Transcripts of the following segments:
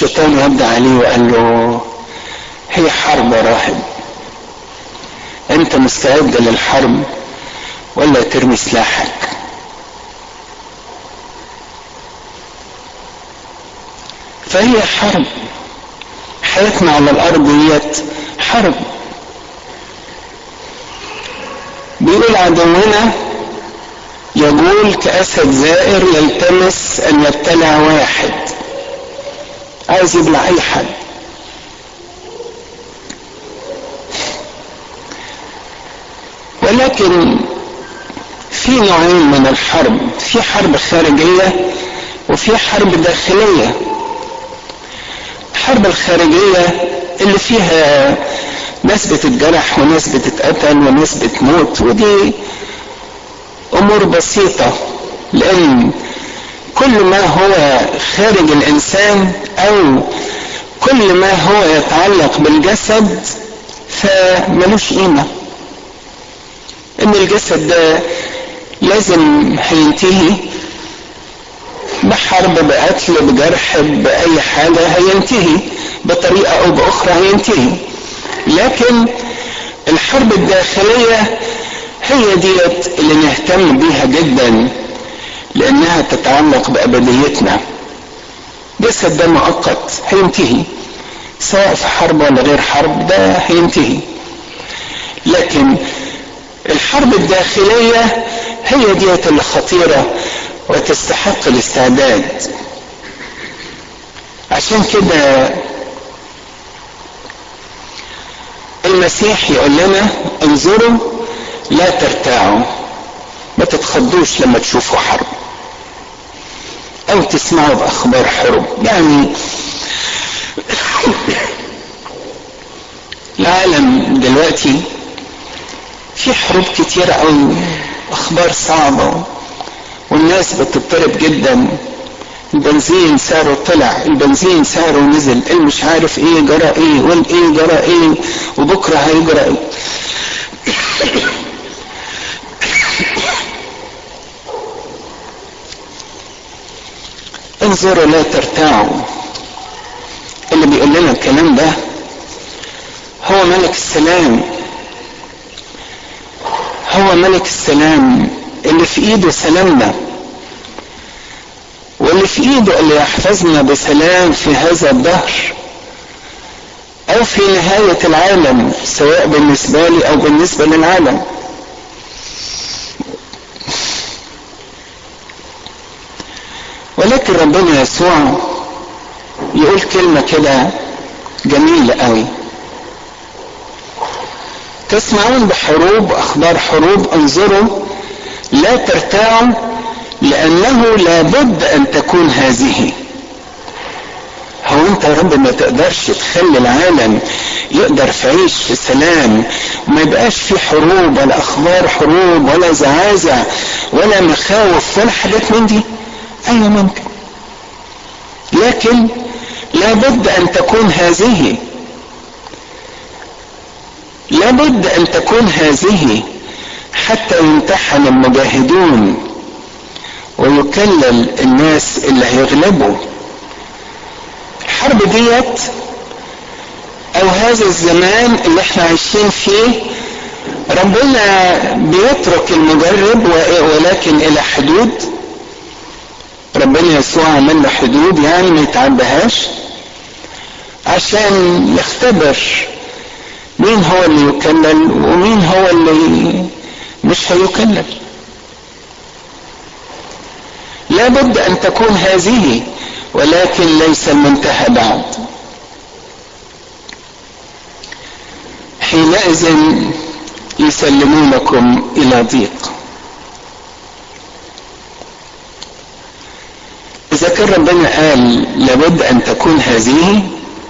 الشيطان رد عليه وقال له هي حرب يا راهب انت مستعد للحرب ولا ترمي سلاحك فهي حرب حياتنا على الارض ديت حرب بيقول عدونا يقول كأسد زائر يلتمس أن يبتلع واحد عايز يبلع أي حد ولكن في نوعين من الحرب في حرب خارجية وفي حرب داخلية الحرب الخارجية اللي فيها ناس بتتجرح وناس بتتقتل وناس بتموت ودي امور بسيطة لان كل ما هو خارج الانسان او كل ما هو يتعلق بالجسد فملوش قيمة ان الجسد ده لازم هينتهي بحرب بقتل بجرح بأي حاجة هينتهي بطريقة أو بأخرى هينتهي لكن الحرب الداخلية هي ديت اللي نهتم بيها جدا لأنها تتعلق بأبديتنا جسد ده مؤقت هينتهي سواء في حرب ولا غير حرب ده هينتهي لكن الحرب الداخلية هي ديت اللي خطيرة وتستحق الاستعداد عشان كده المسيح يقول لنا انظروا لا ترتاعوا ما تتخضوش لما تشوفوا حرب او تسمعوا باخبار حروب يعني العالم دلوقتي في حروب كتيرة قوي اخبار صعبة والناس بتضطرب جدا البنزين سعره طلع البنزين سعره نزل المش عارف ايه جرى ايه والايه جرى ايه وبكره هيجرى ايه انظروا لا ترتاعوا اللي بيقول لنا الكلام ده هو ملك السلام هو ملك السلام اللي في ايده سلامنا واللي في ايده اللي يحفظنا بسلام في هذا الدهر او في نهاية العالم سواء بالنسبة لي او بالنسبة للعالم ولكن ربنا يسوع يقول كلمة كده جميلة قوي تسمعون بحروب اخبار حروب انظروا لا ترتاعوا لانه لابد ان تكون هذه هو انت يا رب ما تقدرش تخلي العالم يقدر في عيش في سلام وما يبقاش في حروب ولا اخبار حروب ولا زعازع ولا مخاوف ولا حاجات من دي ايوه ممكن لكن لابد ان تكون هذه لابد ان تكون هذه حتى يمتحن المجاهدون ويكلل الناس اللي هيغلبوا الحرب ديت او هذا الزمان اللي احنا عايشين فيه ربنا بيترك المجرب ولكن الى حدود ربنا يسوع عمل له حدود يعني ما يتعدهاش عشان يختبر مين هو اللي يكلل ومين هو اللي مش هيكلل لابد ان تكون هذه ولكن ليس المنتهى بعد حينئذ يسلمونكم الى ضيق اذا كان ربنا قال لابد ان تكون هذه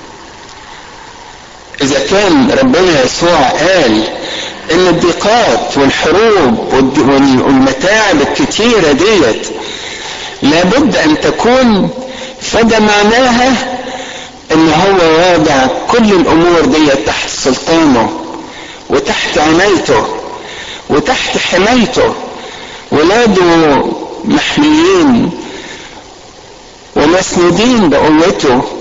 اذا كان ربنا يسوع قال ان الضيقات والحروب والمتاعب الكتيرة ديت لابد ان تكون فده معناها ان هو واضع كل الامور ديت تحت سلطانه وتحت عنايته وتحت حمايته ولاده محميين ومسنودين بقوته